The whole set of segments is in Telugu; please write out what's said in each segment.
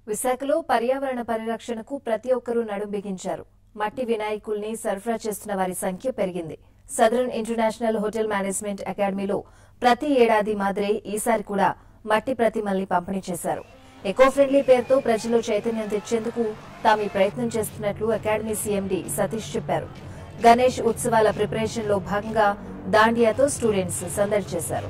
విశాఖలో పర్యావరణ పరిరక్షణకు ప్రతి ఒక్కరూ నడుం బిగించారు మట్టి వినాయకుల్ని సరఫరా చేస్తున్న వారి సంఖ్య పెరిగింది సదరన్ ఇంటర్నేషనల్ హోటల్ మేనేజ్మెంట్ అకాడమీలో ప్రతి ఏడాది మాదిరే ఈసారి కూడా మట్టి ప్రతిమల్ని పంపిణీ చేశారు ఎకో ఫ్రెండ్లీ పేరుతో ప్రజల్లో చైతన్యం తెచ్చేందుకు తాము ఈ ప్రయత్నం చేస్తున్నట్లు అకాడమీ సీఎండీ సతీష్ చెప్పారు గణేష్ ఉత్సవాల ప్రిపరేషన్ లో భాగంగా దాండియాతో స్టూడెంట్స్ సందడి చేశారు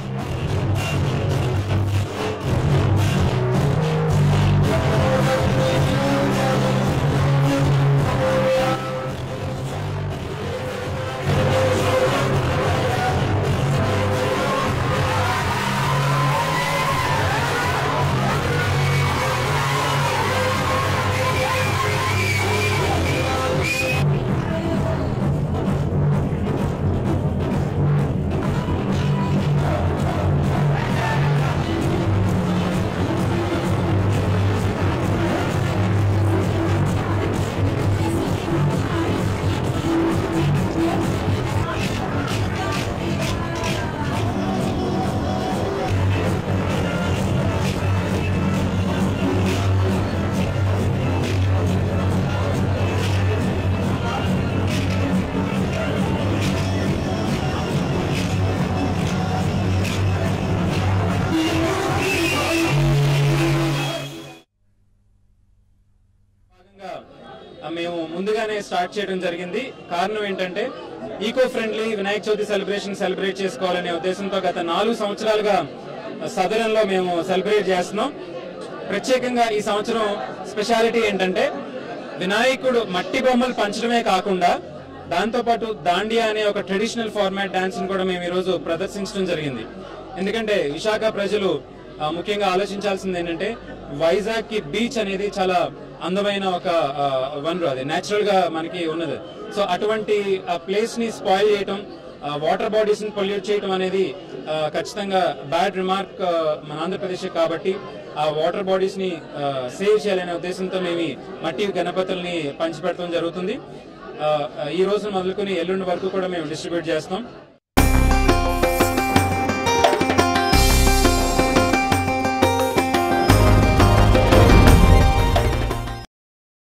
భాగంగా ఆ, మేము ముందుగానే స్టార్ట్ చేయడం జరిగింది కారణం ఏంటంటే eco friendly Vinayaka Chavithi celebration celebrate చేసుకోవాలనే ఉద్దేశంతో గత నాలుగు సంవత్సరాలుగా సదరంలో మేము సెలబ్రేట్ చేస్తున్నాం ప్రత్యేకంగా ఈ సంవత్సరం స్పెషాలిటీ ఏంటంటే వినాయకుడు మట్టి బొమ్మలు పంచడమే కాకుండా దాంతోపాటు దాండియా అనే ఒక ట్రెడిషనల్ ఫార్మాట్ డాన్స్ కూడా మేము ఈరోజు ప్రదర్శించడం జరిగింది ఎందుకంటే విశాఖ ప్రజలు ఆ, ముఖ్యంగా ఆలోచించాల్సింది ఏంటంటే వైజాగ్ కి బీచ్ అనేది చాలా అందమైన ఒక ఆ, వనరు అది నేచురల్ గా మనకి ఉన్నది సో అటువంటి ప్లేస్ ని స్పాయిల్ చేయటం వాటర్ బాడీస్ ని పొల్యూట్ చేయటం అనేది ఆ, ఖచ్చితంగా బ్యాడ్ రిమార్క్ మన ఆంధ్రప్రదేశ్ కాబట్టి ఆ వాటర్ బాడీస్ ని సేవ్ చేయాలనే ఉద్దేశంతో మేము ఈ మట్టి గణపతుల్ని పంచిపెట్టడం జరుగుతుంది ఆ, ఈ రోజు మొదలుకొని ఎల్లుండి వరకు కూడా మేము డిస్ట్రిబ్యూట్ చేస్తాం